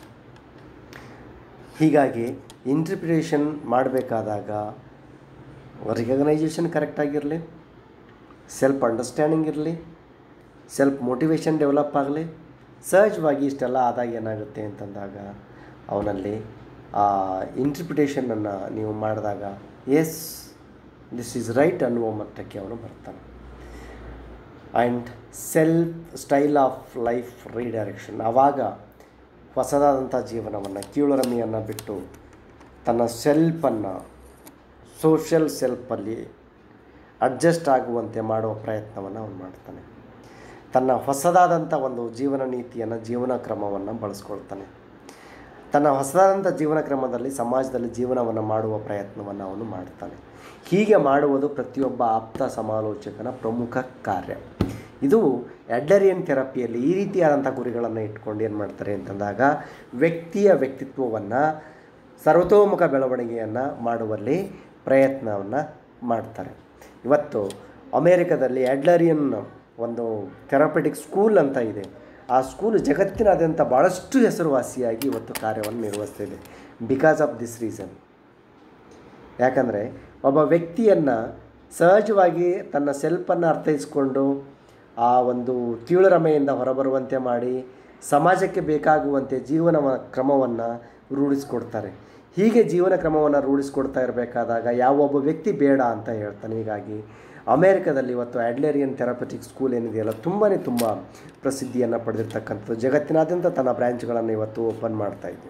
ಹೀಗಾಗಿ ಇಂಟರ್ಪ್ರಿಟೇಷನ್ ಮಾಡಬೇಕಾದಾಗ ರಿಕಗ್ನೈಸೇಷನ್ ಕರೆಕ್ಟಾಗಿರಲಿ ಸೆಲ್ಫ್ ಅಂಡರ್ಸ್ಟ್ಯಾಂಡಿಂಗ್ ಇರಲಿ ಸೆಲ್ಫ್ ಮೋಟಿವೇಶನ್ ಡೆವಲಪ್ ಆಗಲಿ ಸಹಜವಾಗಿ ಇಷ್ಟೆಲ್ಲ ಆದಾಗ ಏನಾಗುತ್ತೆ ಅಂತಂದಾಗ ಅವನಲ್ಲಿ ಆ ಇಂಟರ್ಪ್ರಿಟೇಷನನ್ನು ನೀವು ಮಾಡಿದಾಗ ಎಸ್ ದಿಸ್ ಈಸ್ ರೈಟ್ ಅನ್ನುವ ಮಟ್ಟಕ್ಕೆ ಅವನು ಬರ್ತಾನೆ and self style of life redirection ಆವಾಗ ಹೊಸದಾದಂಥ ಜೀವನವನ್ನು ಕೀಳುರಮಿಯನ್ನು ಬಿಟ್ಟು ತನ್ನ ಸೆಲ್ಫನ್ನು ಸೋಷಿಯಲ್ ಸೆಲ್ಫಲ್ಲಿ ಅಡ್ಜಸ್ಟ್ ಆಗುವಂತೆ ಮಾಡುವ ಪ್ರಯತ್ನವನ್ನು ಅವನು ಮಾಡ್ತಾನೆ ತನ್ನ ಹೊಸದಾದಂಥ ಒಂದು ಜೀವನ ನೀತಿಯನ್ನು ಜೀವನ ಕ್ರಮವನ್ನು ಬಳಸ್ಕೊಳ್ತಾನೆ ತನ್ನ ಹೊಸದಾದಂಥ ಜೀವನ ಕ್ರಮದಲ್ಲಿ ಸಮಾಜದಲ್ಲಿ ಜೀವನವನ್ನು ಮಾಡುವ ಪ್ರಯತ್ನವನ್ನು ಅವನು ಮಾಡ್ತಾನೆ ಹೀಗೆ ಮಾಡುವುದು ಪ್ರತಿಯೊಬ್ಬ ಆಪ್ತ ಸಮಾಲೋಚಕನ ಪ್ರಮುಖ ಕಾರ್ಯ ಇದು ಎಡ್ಲರಿಯನ್ ಥೆರಪಿಯಲ್ಲಿ ಈ ರೀತಿಯಾದಂಥ ಗುರಿಗಳನ್ನು ಇಟ್ಕೊಂಡು ಏನು ಮಾಡ್ತಾರೆ ಅಂತಂದಾಗ ವ್ಯಕ್ತಿಯ ವ್ಯಕ್ತಿತ್ವವನ್ನು ಸರ್ವತೋಮುಖ ಬೆಳವಣಿಗೆಯನ್ನು ಮಾಡುವಲ್ಲಿ ಪ್ರಯತ್ನವನ್ನು ಮಾಡ್ತಾರೆ ಇವತ್ತು ಅಮೇರಿಕದಲ್ಲಿ ಎಡ್ಲರಿಯನ್ ಒಂದು ಥೆರಪಟಿಕ್ ಸ್ಕೂಲ್ ಅಂತ ಇದೆ ಆ ಸ್ಕೂಲ್ ಜಗತ್ತಿನಾದ್ಯಂತ ಭಾಳಷ್ಟು ಹೆಸರುವಾಸಿಯಾಗಿ ಇವತ್ತು ಕಾರ್ಯವನ್ನು ನಿರ್ವಹಿಸ್ತಿದೆ ಬಿಕಾಸ್ ಆಫ್ ದಿಸ್ ರೀಸನ್ ಯಾಕಂದರೆ ಒಬ್ಬ ವ್ಯಕ್ತಿಯನ್ನು ಸಹಜವಾಗಿ ತನ್ನ ಸೆಲ್ಫನ್ನು ಅರ್ಥೈಸ್ಕೊಂಡು ಆ ಒಂದು ಕೀಳುರಮೆಯಿಂದ ಹೊರಬರುವಂತೆ ಮಾಡಿ ಸಮಾಜಕ್ಕೆ ಬೇಕಾಗುವಂತೆ ಜೀವನ ಕ್ರಮವನ್ನು ರೂಢಿಸ್ಕೊಡ್ತಾರೆ ಹೀಗೆ ಜೀವನ ಕ್ರಮವನ್ನು ರೂಢಿಸ್ಕೊಡ್ತಾ ಇರಬೇಕಾದಾಗ ಯಾವೊಬ್ಬ ವ್ಯಕ್ತಿ ಬೇಡ ಅಂತ ಹೇಳ್ತಾನೆ ಹೀಗಾಗಿ ಅಮೇರಿಕಾದಲ್ಲಿ ಇವತ್ತು ಆಡ್ಲೇರಿಯನ್ ಥೆರಪಟಿಕ್ ಸ್ಕೂಲ್ ಏನಿದೆಯಲ್ಲ ತುಂಬಾ ತುಂಬ ಪ್ರಸಿದ್ಧಿಯನ್ನು ಪಡೆದಿರ್ತಕ್ಕಂಥದ್ದು ಜಗತ್ತಿನಾದ್ಯಂತ ತನ್ನ ಬ್ರ್ಯಾಂಚ್ಗಳನ್ನು ಇವತ್ತು ಓಪನ್ ಮಾಡ್ತಾ ಇದೆ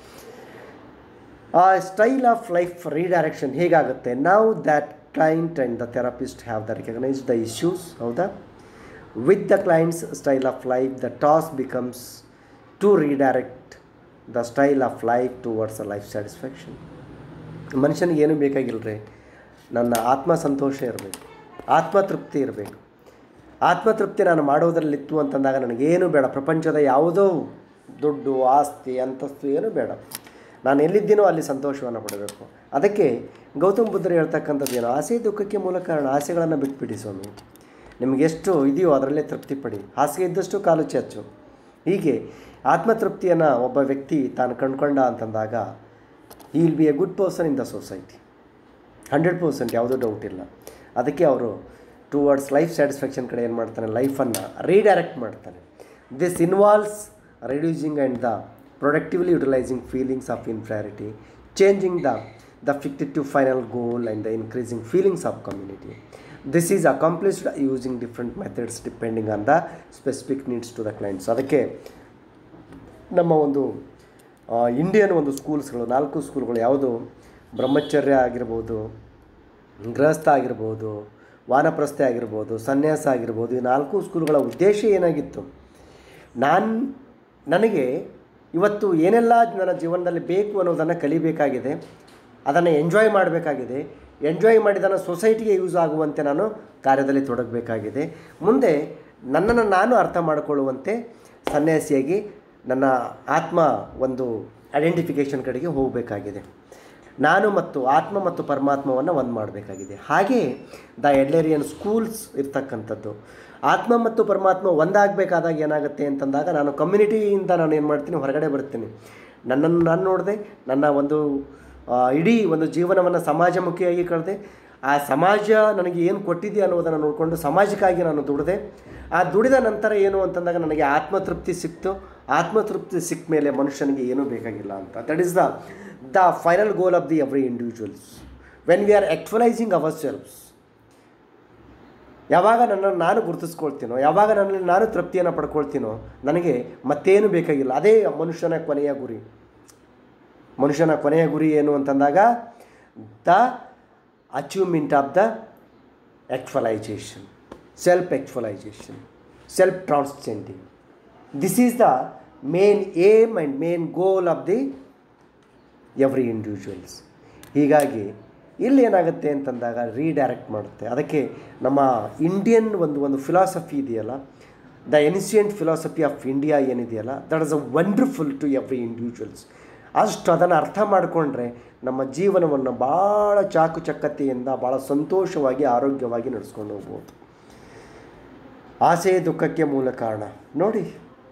ಆ ಸ್ಟೈಲ್ ಆಫ್ ಲೈಫ್ ರೀಡೈರೆಕ್ಷನ್ ಹೇಗಾಗುತ್ತೆ ನಾವು that client and the therapist have the recognise the issues ಹೌದಾ with the client's style of life the task becomes to redirect the style of life towards a life satisfaction ಮನುಷ್ಯನಿಗೆ ಏನೂ ಬೇಕಾಗಿಲ್ಲ ರೀ ನನ್ನ ಆತ್ಮ ಸಂತೋಷ ಇರಬೇಕು ಆತ್ಮತೃಪ್ತಿ ಇರಬೇಕು ಆತ್ಮತೃಪ್ತಿ ನಾನು ಮಾಡೋದರಲ್ಲಿತ್ತು ಅಂತಂದಾಗ ನನಗೇನು ಬೇಡ ಪ್ರಪಂಚದ ಯಾವುದೋ ದುಡ್ಡು ಆಸ್ತಿ ಅಂತಸ್ತು ಏನೂ ಬೇಡ ನಾನು ಎಲ್ಲಿದ್ದೀನೋ ಅಲ್ಲಿ ಸಂತೋಷವನ್ನು ಪಡಬೇಕು ಅದಕ್ಕೆ ಗೌತಮ್ ಬುದ್ಧರು ಹೇಳ್ತಕ್ಕಂಥದ್ದು ಏನು ಆಸೆ ದುಃಖಕ್ಕೆ ಮೂಲ ಕಾರಣ ಆಸೆಗಳನ್ನು ಬಿಟ್ಬಿಡಿ ಸ್ವಾಮಿ ನಿಮಗೆಷ್ಟು ಇದೆಯೋ ಅದರಲ್ಲೇ ತೃಪ್ತಿ ಪಡಿ ಹಾಸಿಗೆ ಇದ್ದಷ್ಟು ಕಾಲು ಚಾಚು ಹೀಗೆ ಆತ್ಮತೃಪ್ತಿಯನ್ನು ಒಬ್ಬ ವ್ಯಕ್ತಿ ತಾನು ಕಂಡುಕೊಂಡ ಅಂತಂದಾಗ he will be a good person in the society hundred percent ಯಾವುದೂ ಡೌಟ್ ಇಲ್ಲ ಅದಕ್ಕೆ ಅವರು ಟುವರ್ಡ್ಸ್ ಲೈಫ್ ಸ್ಯಾಟಿಸ್ಫ್ಯಾಕ್ಷನ್ ಕಡೆ ಏನು ಮಾಡ್ತಾನೆ ಲೈಫನ್ನು ರೀಡೈರೆಕ್ಟ್ ಮಾಡ್ತಾನೆ this involves reducing and the productively utilising feelings of inferiority changing the the fictive final goal and the increasing feelings of community this is accomplished using different methods depending on the specific needs to the clients ಅದಕ್ಕೆ ನಮ್ಮ ಒಂದು ಇಂಡಿಯನ್ ಒಂದು ಸ್ಕೂಲ್ಸ್ಗಳು ನಾಲ್ಕು ಸ್ಕೂಲ್ಗಳು ಯಾವುದು ಬ್ರಹ್ಮಚರ್ಯ ಆಗಿರ್ಬೋದು ಗೃಹಸ್ಥ ಆಗಿರ್ಬೋದು ವಾನಪ್ರಸ್ಥೆ ಆಗಿರ್ಬೋದು ಸನ್ಯಾಸ ಆಗಿರ್ಬೋದು ಈ ನಾಲ್ಕು ಸ್ಕೂಲ್ಗಳ ಉದ್ದೇಶ ಏನಾಗಿತ್ತು ನಾನು ನನಗೆ ಇವತ್ತು ಏನೆಲ್ಲ ನನ್ನ ಜೀವನದಲ್ಲಿ ಬೇಕು ಅನ್ನೋದನ್ನು ಕಲಿಬೇಕಾಗಿದೆ ಅದನ್ನು ಎಂಜಾಯ್ ಮಾಡಬೇಕಾಗಿದೆ ಎಂಜಾಯ್ ಮಾಡಿದನ್ನು ಸೊಸೈಟಿಗೆ ಯೂಸ್ ಆಗುವಂತೆ ನಾನು ಕಾರ್ಯದಲ್ಲಿ ತೊಡಗಬೇಕಾಗಿದೆ ಮುಂದೆ ನನ್ನನ್ನು ನಾನು ಅರ್ಥ ಮಾಡಿಕೊಳ್ಳುವಂತೆ ಸನ್ಯಾಸಿಯಾಗಿ ನನ್ನ ಆತ್ಮ ಒಂದು ಐಡೆಂಟಿಫಿಕೇಷನ್ ಕಡೆಗೆ ಹೋಗಬೇಕಾಗಿದೆ ನಾನು ಮತ್ತು ಆತ್ಮ ಮತ್ತು ಪರಮಾತ್ಮವನ್ನು ಒಂದು ಮಾಡಬೇಕಾಗಿದೆ ಹಾಗೆ ದ ಎಡ್ಲೇರಿಯನ್ ಸ್ಕೂಲ್ಸ್ ಇರ್ತಕ್ಕಂಥದ್ದು ಆತ್ಮ ಮತ್ತು ಪರಮಾತ್ಮ ಒಂದಾಗಬೇಕಾದಾಗ ಏನಾಗುತ್ತೆ ಅಂತಂದಾಗ ನಾನು ಕಮ್ಯುನಿಟಿಯಿಂದ ನಾನು ಏನು ಮಾಡ್ತೀನಿ ಹೊರಗಡೆ ಬರ್ತೀನಿ ನನ್ನನ್ನು ನಾನು ನೋಡಿದೆ ನನ್ನ ಒಂದು ಆ, ಇಡೀ ಒಂದು ಜೀವನವನ್ನು ಸಮಾಜಮುಖಿಯಾಗಿ ಕಳೆದೆ ಆ ಸಮಾಜ ನನಗೆ ಏನು ಕೊಟ್ಟಿದೆ ಅನ್ನೋದನ್ನು ನೋಡಿಕೊಂಡು ಸಮಾಜಕ್ಕಾಗಿ ನಾನು ದುಡಿದೆ ಆ ದುಡಿದ ನಂತರ ಏನು ಅಂತಂದಾಗ ನನಗೆ ಆತ್ಮತೃಪ್ತಿ ಸಿಕ್ತು ಆತ್ಮತೃಪ್ತಿ ಸಿಕ್ಕ ಮೇಲೆ ಮನುಷ್ಯನಿಗೆ ಏನೂ ಬೇಕಾಗಿಲ್ಲ ಅಂತ that is the the final goal of the every individuals when we are actualising our selfs ಯಾವಾಗ ನನ್ನನ್ನು ನಾನು ಗುರುತಿಸ್ಕೊಳ್ತೀನೋ ಯಾವಾಗ ನನ್ನಲ್ಲಿ ನಾನು ತೃಪ್ತಿಯನ್ನು ಪಡ್ಕೊಳ್ತೀನೋ ನನಗೆ ಮತ್ತೇನು ಬೇಕಾಗಿಲ್ಲ ಅದೇ ಮನುಷ್ಯನ ಕೊನೆಯ ಗುರಿ ಮನುಷ್ಯನ ಕೊನೆಯ ಗುರಿ ಏನು ಅಂತಂದಾಗ the achievement of the actualisation self actualisation self transcending this is the main aim and main goal of the every individuals ಹೀಗಾಗಿ ಇಲ್ಲಿ ಏನಾಗುತ್ತೆ ಅಂತಂದಾಗ ರೀಡೈರೆಕ್ಟ್ ಮಾಡುತ್ತೆ ಅದಕ್ಕೆ ನಮ್ಮ ಇಂಡಿಯನ್ ಒಂದು ಒಂದು ಫಿಲಾಸಫಿ ಇದೆಯಲ್ಲ the ancient philosophy of India ಏನಿದೆಯಲ್ಲ that is a wonderful to every individuals ಅಷ್ಟು ಅದನ್ನು ಅರ್ಥ ಮಾಡಿಕೊಂಡ್ರೆ ನಮ್ಮ ಜೀವನವನ್ನು ಭಾಳ ಚಾಕುಚಕ್ಯತೆಯಿಂದ ಭಾಳ ಸಂತೋಷವಾಗಿ ಆರೋಗ್ಯವಾಗಿ ನಡೆಸ್ಕೊಂಡು ಹೋಗ್ಬೋದು ಆಸೆ ದುಃಖಕ್ಕೆ ಮೂಲ ಕಾರಣ ನೋಡಿ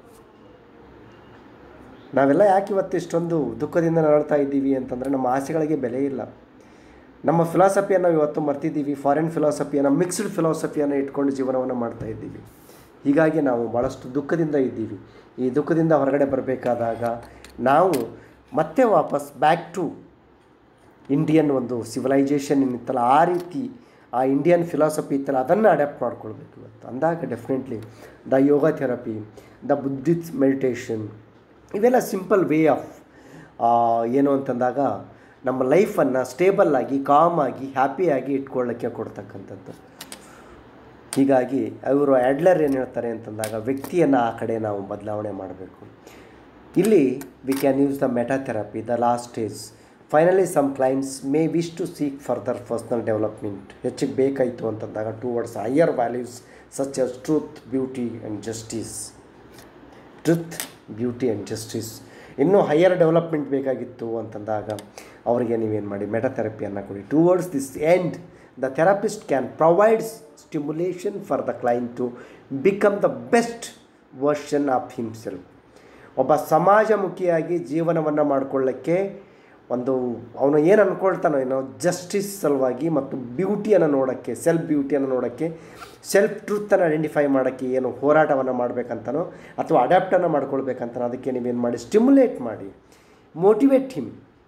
ನಾವೆಲ್ಲ ಯಾಕೆ ಇವತ್ತು ಇಷ್ಟೊಂದು ದುಃಖದಿಂದ ನರಳ್ತಾ ಇದ್ದೀವಿ ಅಂತಂದರೆ ನಮ್ಮ ಆಸೆಗಳಿಗೆ ಬೆಲೆ ಇಲ್ಲ ನಮ್ಮ ಫಿಲಾಸಫಿಯನ್ನು ನಾವು ಇವತ್ತು ಮರ್ತಿದ್ದೀವಿ ಫಾರಿನ್ ಫಿಲಾಸಫಿಯನ್ನು ಮಿಕ್ಸ್ಡ್ ಫಿಲಾಸಫಿಯನ್ನು ಇಟ್ಕೊಂಡು ಜೀವನವನ್ನು ಮಾಡ್ತಾ ಇದ್ದೀವಿ ಹೀಗಾಗಿ ನಾವು ಭಾಳಷ್ಟು ದುಃಖದಿಂದ ಇದ್ದೀವಿ ಈ ದುಃಖದಿಂದ ಹೊರಗಡೆ ಬರಬೇಕಾದಾಗ ನಾವು ಮತ್ತೆ ವಾಪಸ್ ಬ್ಯಾಕ್ ಟು ಇಂಡಿಯನ್ ಒಂದು ಸಿವಿಲೈಜೇಷನ್ ಏನಿತ್ತಲ್ಲ ಆ ರೀತಿ ಆ ಇಂಡಿಯನ್ ಫಿಲಾಸಫಿ ಇತ್ತಲ್ಲ ಅದನ್ನು ಅಡ್ಯಾಪ್ಟ್ ಮಾಡ್ಕೊಳ್ಬೇಕು ಇವತ್ತು ಅಂದಾಗ definitely the yoga therapy the Buddhist meditation ಇವೆಲ್ಲ ಸಿಂಪಲ್ ವೇ ಆಫ್ ಏನು ಅಂತಂದಾಗ ನಮ್ಮ ಲೈಫನ್ನು ಸ್ಟೇಬಲ್ ಆಗಿ ಕಾಮ್ ಆಗಿ ಹ್ಯಾಪಿಯಾಗಿ ಇಟ್ಕೊಳ್ಳೋಕ್ಕೆ ಕೊಡ್ತಕ್ಕಂಥದ್ದು ಹೀಗಾಗಿ ಅವರು ಆ್ಯಡ್ಲರ್ ಏನು ಹೇಳ್ತಾರೆ ಅಂತಂದಾಗ ವ್ಯಕ್ತಿಯನ್ನು ಆ ಕಡೆ ನಾವು ಬದಲಾವಣೆ ಮಾಡಬೇಕು ಇಲ್ಲಿ we can use the metatherapy the last stage finally some clients may wish to seek further personal development ಹೆಚ್ಚಿಗೆ ಬೇಕಾಯಿತು ಅಂತಂದಾಗ towards higher values such as truth beauty and justice truth beauty and justice ಇನ್ನೂ ಹೈಯರ್ ಡೆವಲಪ್ಮೆಂಟ್ ಬೇಕಾಗಿತ್ತು ಅಂತಂದಾಗ ಅವರಿಗೆ ನೀವೇನು ಮಾಡಿ ಮೆಟಾಥೆರಪಿಯನ್ನು ಕೊಡಿ towards this end the therapist can provides stimulation for the client to become the best version of himself ಒಬ್ಬ ಸಮಾಜಮುಖಿಯಾಗಿ ಜೀವನವನ್ನು ಮಾಡಿಕೊಳ್ಳೋಕ್ಕೆ ಒಂದು ಅವನು ಏನು ಅಂದ್ಕೊಳ್ತಾನೋ ಏನೋ ಜಸ್ಟಿಸ್ ಸಲುವಾಗಿ ಮತ್ತು ಬ್ಯೂಟಿಯನ್ನು ನೋಡೋಕ್ಕೆ ಸೆಲ್ಫ್ ಬ್ಯೂಟಿಯನ್ನು ನೋಡೋಕ್ಕೆ ಸೆಲ್ಫ್ ಟ್ರೂತನ್ನು ಐಡೆಂಟಿಫೈ ಮಾಡೋಕ್ಕೆ ಏನು ಹೋರಾಟವನ್ನು ಮಾಡಬೇಕಂತನೋ ಅಥವಾ ಅಡ್ಯಾಪ್ಟನ್ನು ಮಾಡ್ಕೊಳ್ಬೇಕಂತನೋ ಅದಕ್ಕೆ ನೀವೇನು ಮಾಡಿ ಸ್ಟಿಮ್ಯುಲೇಟ್ ಮಾಡಿ ಮೋಟಿವೇಟ್ ಹಿಮ್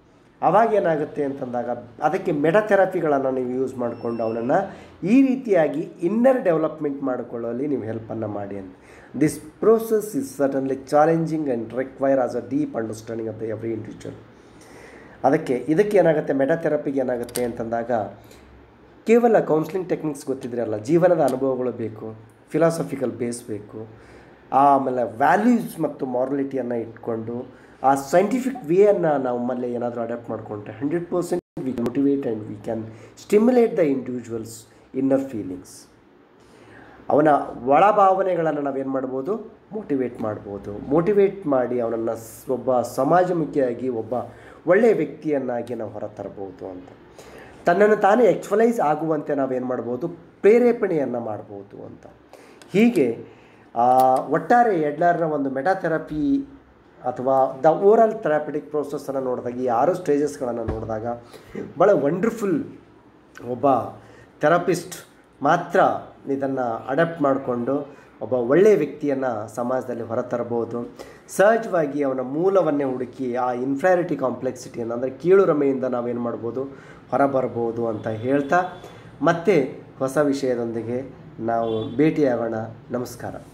ಅವಾಗ ಏನಾಗುತ್ತೆ ಅಂತಂದಾಗ ಅದಕ್ಕೆ ಮೆಡಥೆರಪಿಗಳನ್ನು ನೀವು ಯೂಸ್ ಮಾಡಿಕೊಂಡು ಅವನನ್ನು ಈ ರೀತಿಯಾಗಿ ಇನ್ನರ್ ಡೆವಲಪ್ಮೆಂಟ್ ಮಾಡಿಕೊಳ್ಳುವಲ್ಲಿ ನೀವು ಹೆಲ್ಪನ್ನು ಮಾಡಿ ಅಂತ this process is certainly challenging and requires a deep understanding of the every individual ಅದಕ್ಕೆ ಇದಕ್ಕೆ ಏನಾಗುತ್ತೆ ಮೆಟಾಥೆರಪಿಗೆ ಏನಾಗುತ್ತೆ ಅಂತಂದಾಗ ಕೇವಲ ಕೌನ್ಸ್ಲಿಂಗ್ ಟೆಕ್ನಿಕ್ಸ್ ಗೊತ್ತಿದ್ರೆ ಅಲ್ಲ ಜೀವನದ ಅನುಭವಗಳು ಬೇಕು ಫಿಲಾಸಫಿಕಲ್ ಬೇಸ್ ಬೇಕು ಆಮೇಲೆ ವ್ಯಾಲ್ಯೂಸ್ ಮತ್ತು ಮಾರಲಿಟಿಯನ್ನು ಇಟ್ಕೊಂಡು ಆ ಸೈಂಟಿಫಿಕ್ ವೇಯನ್ನು ನಮ್ಮಲ್ಲಿ ಏನಾದರೂ ಅಡಾಪ್ಟ್ ಮಾಡಿಕೊಂಡ್ರೆ hundred percent we motivate and we can stimulate the individuals inner feelings ಅವನ ಒಳ ಭಾವನೆಗಳನ್ನು ನಾವೇನು ಮಾಡ್ಬೋದು ಮೋಟಿವೇಟ್ ಮಾಡ್ಬೋದು ಮೋಟಿವೇಟ್ ಮಾಡಿ ಅವನನ್ನು ಸ್- ಒಬ್ಬ ಸಮಾಜಮುಖಿಯಾಗಿ ಒಬ್ಬ ಒಳ್ಳೆಯ ವ್ಯಕ್ತಿಯನ್ನಾಗಿ ನಾವು ಹೊರತರಬಹುದು ಅಂತ ತನ್ನನ್ನು ತಾನೇ ಎಕ್ಚುವಲೈಸ್ ಆಗುವಂತೆ ನಾವೇನು ಮಾಡ್ಬೋದು ಪ್ರೇರೇಪಣೆಯನ್ನು ಮಾಡ್ಬೋದು ಅಂತ ಹೀಗೆ ಆ, ಒಟ್ಟಾರೆ ಎಡ್ಲರ್ನ ಒಂದು ಮೆಟಾಥೆರಪಿ ಅಥವಾ ದ ಓವರಾಲ್ ಥೆರಪಿಟಿಕ್ ಪ್ರೋಸೆಸ್ಸನ್ನು ನೋಡಿದಾಗ ಈ ಆರು ಸ್ಟೇಜಸ್ಗಳನ್ನು ನೋಡಿದಾಗ ಭಾಳ ವಂಡರ್ಫುಲ್ ಒಬ್ಬ ಥೆರಪಿಸ್ಟ್ ಮಾತ್ರ ಇದನ್ನು ಅಡಾಪ್ಟ್ ಮಾಡಿಕೊಂಡು ಒಬ್ಬ ಒಳ್ಳೆಯ ವ್ಯಕ್ತಿಯನ್ನು ಸಮಾಜದಲ್ಲಿ ಹೊರತರಬಹುದು ಸಹಜವಾಗಿ ಅವನ ಮೂಲವನ್ನೇ ಹುಡುಕಿ ಆ ಇನ್ಫ್ರಾರಿಟಿ ಕಾಂಪ್ಲೆಕ್ಸಿಟಿಯನ್ನು ಅಂದರೆ ಕೀಳು ರಮೆಯಿಂದ ನಾವೇನು ಮಾಡ್ಬೋದು ಹೊರಬರ್ಬೋದು ಅಂತ ಹೇಳ್ತಾ ಮತ್ತೆ ಹೊಸ ವಿಷಯದೊಂದಿಗೆ ನಾವು ಭೇಟಿಯಾಗೋಣ ನಮಸ್ಕಾರ